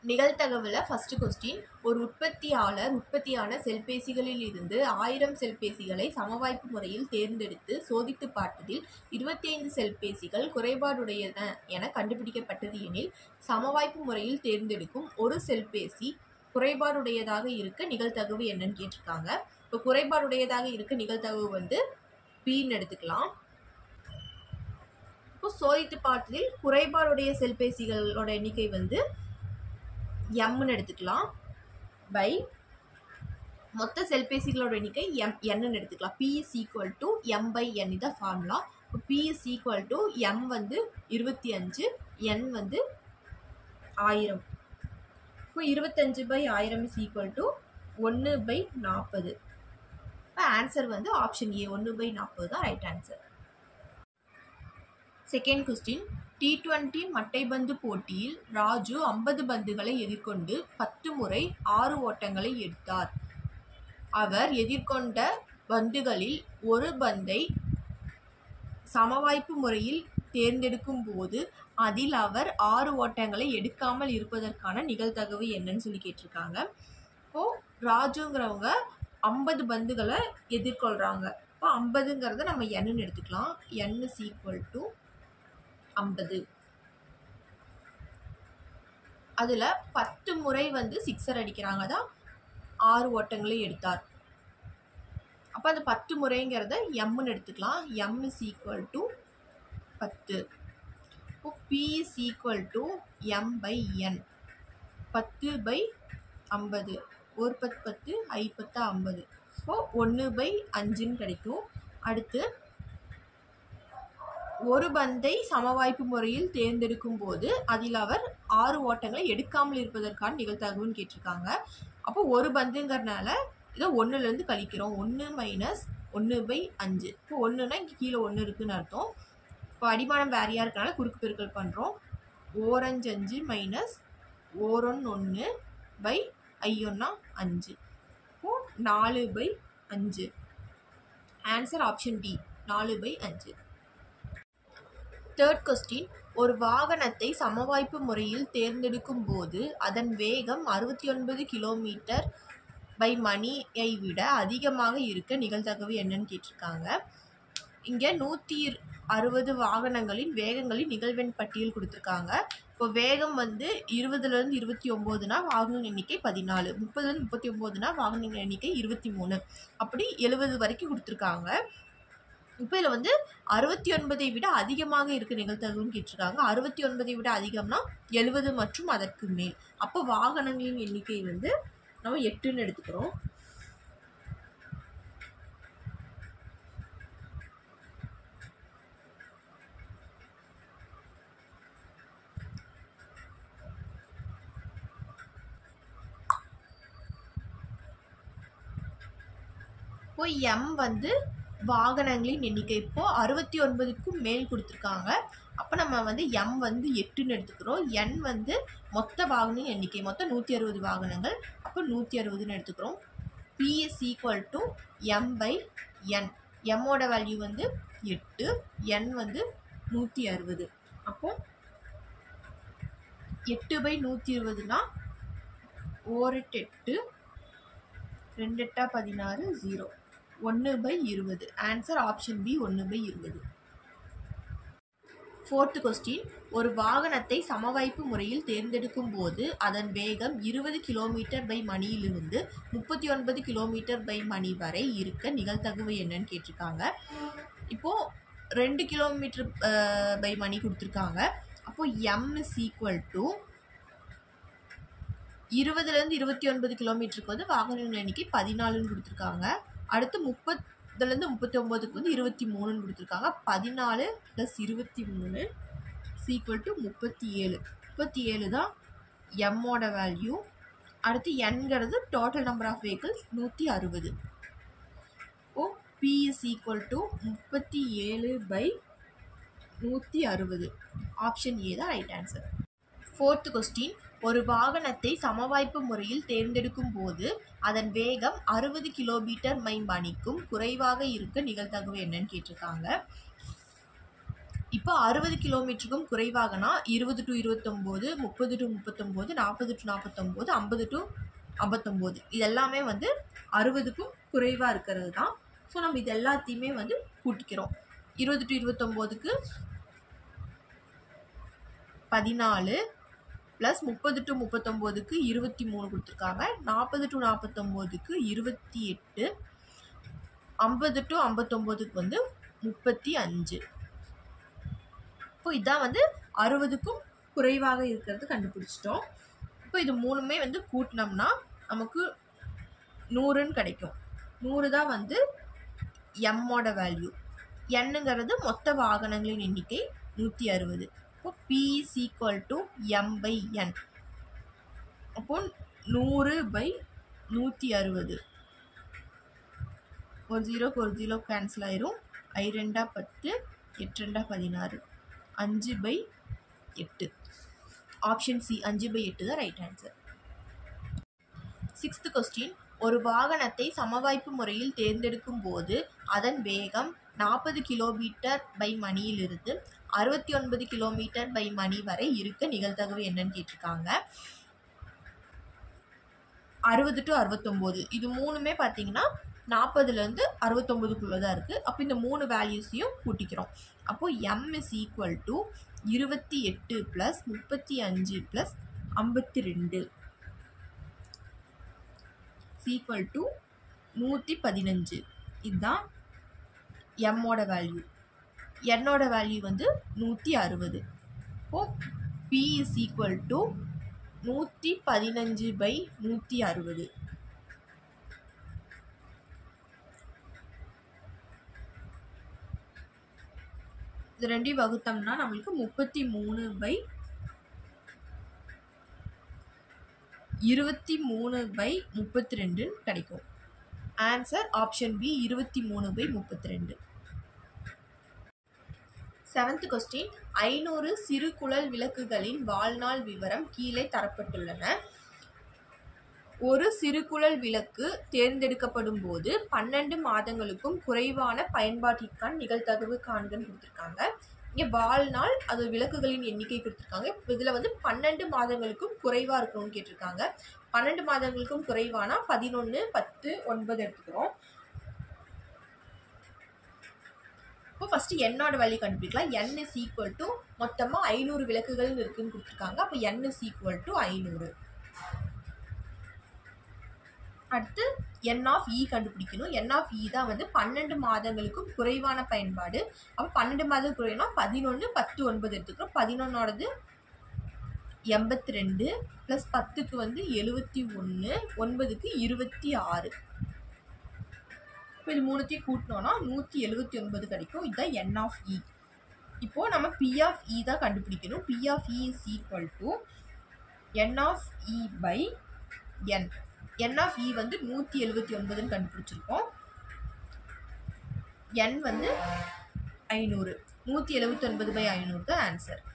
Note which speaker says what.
Speaker 1: நிகழ்தகவில் first question ஒரு உற்பத்தியாளர் உற்பத்தியான செல்பேசிகளில் இருந்து ஆயிரம் செல்பேசிகளை சமவாய்ப்பு முறையில் தேர்ந்தெடுத்து சோதித்து பார்த்ததில் இருபத்தி ஐந்து செல்பேசிகள் குறைபாடுடையன என கண்டுபிடிக்கப்பட்டது எனில் சமவாய்ப்பு முறையில் தேர்ந்தெடுக்கும் ஒரு செல்பேசி குறைபாடுடையதாக இருக்க நிகழ்தகவு என்னன்னு கேட்டிருக்காங்க இப்போ குறைபாடுடையதாக இருக்க நிகழ்தகவு வந்து பின்னு எடுத்துக்கலாம் இப்போ சோதித்து பார்த்ததில் குறைபாடுடைய செல்பேசிகளோட எண்ணிக்கை வந்து எம்னு எடுத்துக்கலாம் பை மொத்த செல்பேசிகளோட எண்ணிக்கை எம் என்னன்னு எடுத்துக்கலாம் P is equal to M by N இதான் ஃபார்முலா இப்போ P is equal to M வந்து இருபத்தி அஞ்சு என் வந்து ஆயிரம் இப்போ இருபத்தஞ்சு பை ஆயிரம் இஸ் ஈக்குவல் டு ஒன்று பை நாற்பது இப்போ ஆன்சர் வந்து ஆப்ஷன் ஏ ஒன்று பை நாற்பது தான் right answer second question T twenty மட்டைபந்து போட்டியில் ராஜு ஐம்பது பந்துகளை எதிர்கொண்டு பத்து முறை ஆறு ஓட்டங்களை எடுத்தார் அவர் எதிர்கொண்ட பந்துகளில் ஒரு பந்தை சமவாய்ப்பு முறையில் தேர்ந்தெடுக்கும் போது அதில் அவர் ஆறு ஓட்டங்களை எடுக்காமல் இருப்பதற்கான நிகழ்தகவு என்னன்னு சொல்லி கேட்டிருக்காங்க இப்போது ராஜுங்கிறவங்க ஐம்பது பந்துகளை எதிர்கொள்கிறாங்க இப்போ ஐம்பதுங்கிறத நம்ம என்னன்னு எடுத்துக்கலாம் என் இஸ் ஈக்குவல் டு ஐம்பது அதில் பத்து முறை வந்து சிக்ஸர் அடிக்கிறாங்க தான் ஆறு ஓட்டங்களை எடுத்தார் அப்போ அந்த பத்து முறைங்கிறத எம்னு எடுத்துக்கலாம் எம் இஸ் ஈக்குவல் டு பத்து இப்போ P is equal to M by N பத்து பை ஐம்பது ஒரு பத்து பத்து ஐ பத்து ஐம்பது ஸோ ஒன்று பை அஞ்சுன்னு கிடைக்கும் அடுத்து ஒரு பந்தை சமவாய்ப்பு முறையில் தேர்ந்தெடுக்கும் போது அதில் அவர் ஆறு ஓட்டங்களை எடுக்காமல் இருப்பதற்கான நிகழ்தகவுன்னு கேட்டிருக்காங்க அப்போ ஒரு பந்துங்கிறனால இதை ஒன்றுலேருந்து கழிக்கிறோம் ஒன்று மைனஸ் ஒன்று பை அஞ்சு இப்போ ஒன்றுனா இங்கே கீழே ஒன்று இருக்குன்னு அர்த்தம் இப்போ அடிமானம் வேறையாக இருக்கனால குறுக்கு பெருக்கல் பண்ணுறோம் ஓரஞ்சு அஞ்சு மைனஸ் ஓரொன்று ஒன்று பை ஐயொன்னா அஞ்சு இப்போது நாலு பை அஞ்சு ஆன்சர் ஆப்ஷன் டி நாலு பை அஞ்சு தேர்ட் கொஸ்டின் ஒரு வாகனத்தை சமவாய்ப்பு முறையில் தேர்ந்தெடுக்கும் போது அதன் வேகம் அறுபத்தி ஒன்பது கிலோமீட்டர் பை மணியை விட அதிகமாக இருக்க நிகழ்தகவு என்னன்னு கேட்டிருக்காங்க இங்கே நூற்றி அறுபது வாகனங்களின் வேகங்களின் நிகழ்வெண் பட்டியல் கொடுத்துருக்காங்க இப்போ வேகம் வந்து இருபதுலேருந்து இருபத்தி ஒம்போதுனா வாகன எண்ணிக்கை பதினாலு முப்பதுலேருந்து முப்பத்தி ஒம்போதுனா வாகன எண்ணிக்கை இருபத்தி மூணு அப்படி எழுபது வரைக்கும் கொடுத்துருக்காங்க இப்போ இதில் வந்து அறுபத்தி ஒன்பதை விட அதிகமாக இருக்க நிகழ்தகவுன்னு கேட்டிருக்காங்க அறுபத்தி ஒன்பதை விட அதிகம்னா எழுபது மற்றும் அதற்கு மேல் அப்போ வாகனங்களின் எண்ணிக்கை வந்து நம்ம எட்டுன்னு எடுத்துக்கிறோம் இப்போ எம் வந்து வாகனங்களின் எண்ணிக்கை இப்போது அறுபத்தி ஒன்பதுக்கும் மேல் கொடுத்துருக்காங்க அப்போ நம்ம வந்து எம் வந்து எட்டுன்னு எடுத்துக்கிறோம் என் வந்து மொத்த வாகன எண்ணிக்கை மொத்தம் நூற்றி அறுபது வாகனங்கள் அப்போ நூற்றி அறுபதுன்னு எடுத்துக்கிறோம் P is equal to M by N எம்மோட வேல்யூ வந்து எட்டு என் வந்து நூற்றி அறுபது அப்போ எட்டு பை நூற்றி இருபதுனா ஓரெட்டு எட்டு ரெண்டு எட்டா பதினாறு ஜீரோ ஒன்று பை இருபது ஆன்சர் ஆப்ஷன் பி ஒன்று பை இருபது ஃபோர்த்து கொஸ்டின் ஒரு வாகனத்தை சமவாய்ப்பு முறையில் தேர்ந்தெடுக்கும் போது அதன் வேகம் இருபது கிலோமீட்டர் பை மணியிலிருந்து முப்பத்தி ஒன்பது கிலோமீட்டர் பை மணி வரை இருக்க நிகழ்தகவு என்னன்னு கேட்டிருக்காங்க இப்போது ரெண்டு கிலோமீட்டர் பை மணி கொடுத்துருக்காங்க அப்போது எம் இஸ் ஈக்குவல் டு இருபதுலேருந்து இருபத்தி ஒன்பது கிலோமீட்டருக்கு வந்து வாகனங்கள் எண்ணிக்கை பதினாலுன்னு கொடுத்துருக்காங்க அடுத்து முப்பதுலேருந்து முப்பத்தி ஒம்போதுக்கு வந்து இருபத்தி மூணுன்னு கொடுத்துருக்காங்க பதினாலு ப்ளஸ் இருபத்தி மூணு சீக்குவல் டு முப்பத்தி ஏழு முப்பத்தி ஏழு தான் எம்மோட வேல்யூ அடுத்து என்கிறது டோட்டல் நம்பர் ஆஃப் வெஹிக்கிள்ஸ் நூற்றி அறுபது ஓ பி இஸ் ஈக்குவல் டு முப்பத்தி ஏழு பை நூற்றி அறுபது ஆப்ஷன் ஏ தான் ரைட் ஆன்சர் ஃபோர்த்து கொஸ்டின் ஒரு வாகனத்தை சமவாய்ப்பு முறையில் தேர்ந்தெடுக்கும் போது அதன் வேகம் அறுபது கிலோமீட்டர் மை மணிக்கும் குறைவாக இருக்க நிகழ்தகவு என்னன்னு கேட்டிருக்காங்க இப்போ அறுபது கிலோமீட்டருக்கும் குறைவாகனா இருபது டு இருபத்தொம்போது முப்பது டு முப்பத்தொம்போது நாற்பது டு நாற்பத்தொம்போது ஐம்பது டு ஐம்பத்தொம்போது இது எல்லாமே வந்து அறுபதுக்கும் குறைவாக இருக்கிறது தான் ஸோ நம்ம இது எல்லாத்தையுமே வந்து கூட்டிக்கிறோம் இருபது டு இருபத்தொம்போதுக்கு பதினாலு ப்ளஸ் முப்பது டு முப்பத்தொம்போதுக்கு இருபத்தி மூணு கொடுத்துருக்காங்க நாற்பது டு நாற்பத்தொம்போதுக்கு இருபத்தி எட்டு ஐம்பது டு ஐம்பத்தொம்போதுக்கு வந்து முப்பத்தி அஞ்சு இப்போ இதான் வந்து அறுபதுக்கும் குறைவாக இருக்கிறது கண்டுபிடிச்சிட்டோம் இப்போ இது மூணுமே வந்து கூட்டினோம்னா நமக்கு நூறுன்னு கிடைக்கும் நூறு தான் வந்து எம்மோட வேல்யூ என்னங்கிறது மொத்த வாகனங்களின் எண்ணிக்கை நூற்றி அறுபது இப்போ P is equal to M by N அப்போ நூறு பை நூற்றி அறுபது ஒரு ஜீரோக்கு ஒரு ஜீரோ கேன்சல் ஆயிரும் ஐ ரெண்டா பத்து எட்டு ரெண்டா பதினாறு அஞ்சு பை எட்டு ஆப்ஷன் சி அஞ்சு பை எட்டு தான் ரைட் ஆன்சர் சிக்ஸ்த் கொஸ்டின் ஒரு வாகனத்தை சமவாய்ப்பு முறையில் தேர்ந்தெடுக்கும் போது அதன் வேகம் நாற்பது கிலோமீட்டர் பை மணியிலிருந்து அறுபத்தி ஒன்பது கிலோமீட்டர் பை மணி வரை இருக்க நிகழ்தகவு என்னன்னு கேட்டிருக்காங்க அறுபது டு அறுபத்தொம்போது இது மூணுமே பார்த்தீங்கன்னா நாற்பதுலேருந்து அறுபத்தொம்போதுக்குள்ளே தான் இருக்குது அப்போ இந்த மூணு வேல்யூஸையும் கூட்டிக்கிறோம் அப்போது எம் இஸ் ஈக்குவல் டு இருபத்தி எட்டு ப்ளஸ் முப்பத்தி அஞ்சு ப்ளஸ் ஐம்பத்தி ரெண்டு ஈக்குவல் டு நூற்றி பதினஞ்சு இதுதான் எம்மோட வேல்யூ என்னோட வேல்யூ வந்து நூற்றி அறுபது இப்போது பி இஸ் ஈக்குவல் டு நூற்றி பதினஞ்சு பை நூற்றி அறுபது இது ரெண்டையும் வகுத்தோம்னா நம்மளுக்கு முப்பத்தி மூணு பை இருபத்தி மூணு பை முப்பத்தி ரெண்டுன்னு கிடைக்கும் ஆன்சர் ஆப்ஷன் பி இருபத்தி மூணு பை முப்பத்தி ரெண்டு செவன்த் கொஸ்டின் ஐநூறு சிறு குழல் விளக்குகளின் வாழ்நாள் விவரம் கீழே தரப்பட்டுள்ளன ஒரு சிறுகுழல் விளக்கு தேர்ந்தெடுக்கப்படும் போது பன்னெண்டு மாதங்களுக்கும் குறைவான பயன்பாட்டிற்கான நிகழ்தகவு காண்கன்னு கொடுத்துருக்காங்க இங்கே வாழ்நாள் அது விளக்குகளின் எண்ணிக்கை கொடுத்துருக்காங்க இதில் வந்து பன்னெண்டு மாதங்களுக்கும் குறைவாக இருக்கணும்னு கேட்டிருக்காங்க பன்னெண்டு மாதங்களுக்கும் குறைவானா பதினொன்று பத்து ஒன்பது எடுத்துக்கிறோம் இப்போ ஃபஸ்ட்டு என்னோட வேல்யூ கண்டுபிடிக்கலாம் என் இஸ் ஈக்குவல் டு மொத்தமாக ஐநூறு விளக்குகள் இருக்குன்னு கொடுத்துருக்காங்க அப்போ என் இஸ் ஈக்குவல் டு ஐநூறு அடுத்து என் ஆஃப் இ கண்டுபிடிக்கணும் என் ஆஃப் இ தான் வந்து பன்னெண்டு மாதங்களுக்கும் குறைவான பயன்பாடு அப்போ பன்னெண்டு மாதம் குறைவானா பதினொன்று பத்து ஒன்பது எடுத்துக்கிறோம் பதினொன்னோடது எண்பத்தி ரெண்டு ப்ளஸ் பத்துக்கு வந்து எழுபத்தி ஒன்று ஒன்பதுக்கு இருபத்தி ஆறு இப்போ இது மூணுத்தையும் கூட்டினோன்னா நூற்றி எழுபத்தி ஒன்பது கிடைக்கும் இதுதான் என் ஆஃப் இ இப்போது நம்ம பி ஆஃப் இ தான் கண்டுபிடிக்கணும் P of E is equal to N of E by N N of E வந்து நூற்றி எழுபத்தி ஒன்பதுன்னு கண்டுபிடிச்சிருக்கோம் என் வந்து ஐநூறு நூற்றி எழுபத்தி ஒன்பது பை ஐநூறு தான் ஆன்சர்